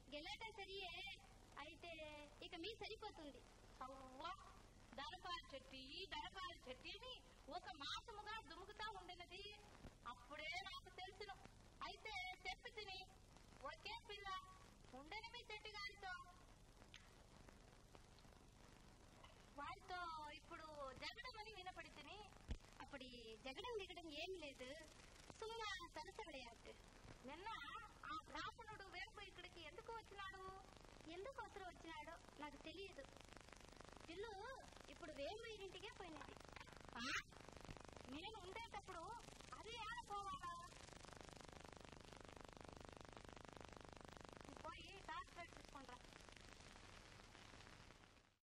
గెలాట సరియే అయితే ఇక మీ సరిపోతుంది అవ్వా దరకాల చెట్టి దరకాల చెట్టి అని ఒక మాసముగా దుముకుతా ఉండినది అప్పుడే నాకు తెలుసును అయితే చెప్పి తిని ఒకే పిల్ల ఉండని మీ చెట్టు గారితో వారితో ఇప్పుడు జగడమని వినపడి తిని అప్పుడు జగడం దిగడం ఏం లేదు సుమ్మా సరసవిడయాడు నిన్న ఆ బ్రాహ్మణుడు వేపు ఇక్కడికి ఎందుకు వచ్చినాడు ఎందుకు అవసరం వచ్చినాడో నాకు తెలియదు ఇల్లు ఇప్పుడు వేమయ్యింటికే పోయినది ఆ? నేను ఉండేటప్పుడు అదే ఆడుకోవాలా పోయి డాక్టర్ తీసుకుంటా